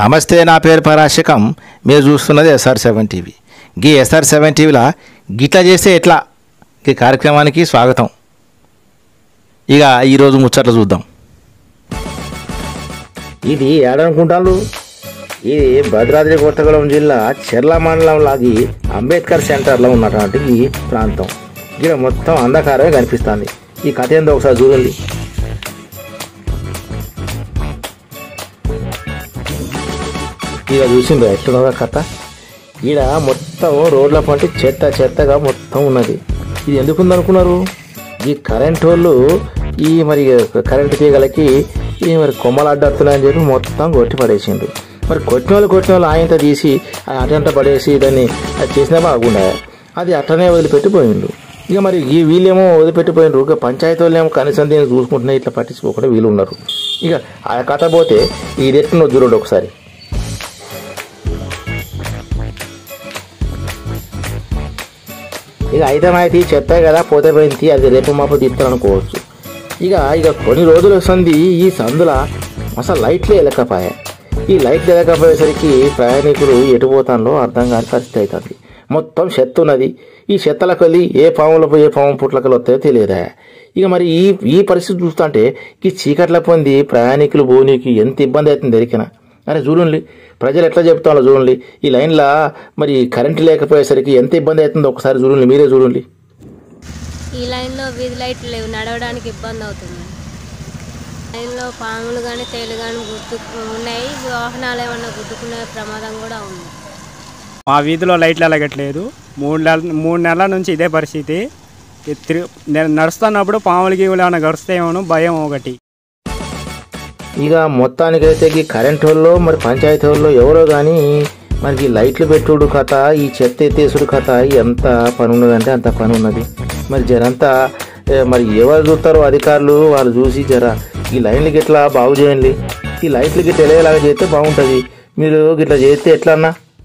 నమస్తే నా పేరు పరాశకం మీరు చూస్తున్నది ఎస్ఆర్ సెవెన్ టీవీ గీ ఎస్ఆర్ సెవెన్ టీవీలో గిట్లా చేస్తే ఎట్లా ఈ కార్యక్రమానికి స్వాగతం ఇక ఈరోజు ముచ్చట్లు చూద్దాం ఇది ఏడనుకుంటాను ఇది భద్రాద్రి కొత్తగూడెం జిల్లా చెర్ల మండలం లాగి అంబేద్కర్ సెంటర్లో ఉన్నటువంటి ఈ ప్రాంతం ఇక్కడ మొత్తం అంధకారమే కనిపిస్తుంది ఈ కథ ఏందో ఒకసారి చూడండి ఇక చూసిండ్రు ఎట్లున్నదా కథ ఈడ మొత్తం రోడ్ల పంటి చెత్త చెత్తగా మొత్తం ఉన్నది ఇది ఎందుకు ఉందనుకున్నారు ఈ కరెంట్ వాళ్ళు ఈ మరి కరెంట్ తీగలకి ఈ మరి కొమ్మలు అడ్డొస్తున్నాయని చెప్పి మొత్తం కొట్టి పడేసిండు మరి కొట్టిన వాళ్ళు కొట్టిన వాళ్ళు ఆయనతో తీసి ఆ అటంట పడేసి దాన్ని అది చేసినా బాగుండే అది అట్టనే వదిలిపెట్టిపోయిండు ఇక మరి ఈ వీళ్ళేమో వదిలిపెట్టిపోయినరు ఇక పంచాయతీ వాళ్ళు ఏమో కనీసం దీన్ని చూసుకుంటున్నా ఇట్లా పట్టించుకోకుండా వీళ్ళు ఉన్నారు ఇక ఆ కథ పోతే ఇది ఎట్లున్నో చూడండి ఒకసారి ఇక ఐదమైతే చెత్త కదా పోతే పోయింది అది రేపు మాపు తీస్తారనుకోవచ్చు ఇక ఇక కొన్ని రోజులు వస్తుంది ఈ సందుల అసలు లైట్లే వెళ్ళకపోయాయి ఈ లైట్లు వెళ్ళకపోయేసరికి ప్రయాణికులు ఎటు పోతానో అర్థం కాని పరిస్థితి అవుతుంది మొత్తం చెత్త ఉన్నది ఈ చెత్తలకు వెళ్ళి ఏ పాములకు ఏ పాము పుట్లకలు వస్తాయో తెలియదా ఇక మరి ఈ ఈ పరిస్థితి చూస్తుంటే ఈ చీకట్ల పొంది ప్రయాణికులు భూమికి ఎంత ఇబ్బంది అవుతుంది దొరికినా అరే చూడండి ప్రజలు ఎట్లా చెప్తాలో చూడండి ఈ లైన్లో మరి కరెంటు లేకపోయేసరికి ఎంత ఇబ్బంది అవుతుందో ఒకసారి చూడండి మీరే చూడండి ఈ లైన్లో వీధి లైట్లు లేవు నడవడానికి ఇబ్బంది అవుతుంది లైన్లో పాములు కానీ తేలు కానీ గుర్తు ఉన్నాయి వాహనాలు ఏమన్నా గుద్దుకునే ప్రమాదం కూడా ఉంది మా వీధిలో లైట్లు వెలగట్లేదు మూడు నెలల మూడు నెలల నుంచి ఇదే పరిస్థితి ఈ తిరు- నేను నడుస్తున్నప్పుడు పాములు గీవులు ఏమైనా గడుస్తాయేమో భయం ఒకటి ఇక మొత్తానికైతే ఈ కరెంట్ వాళ్ళు మరి పంచాయతీ వాళ్ళు ఎవరో కానీ మనకి లైట్లు పెట్టుడు కథ ఈ చెత్త ఎత్తేసుడు కథ ఎంత పని ఉన్నదంటే అంత పని ఉన్నది మరి జరంతా ఏ, మరి ఎవరు చూస్తారో అధికారులు వాళ్ళు చూసి జర ఈ లైన్లు గిట్లా బాగు చేయండి ఈ లైట్లు గిట్ల వెళ్ళేలాగా చేస్తే బాగుంటుంది మీరు గిట్లా చేస్తే ఎట్లా అన్నా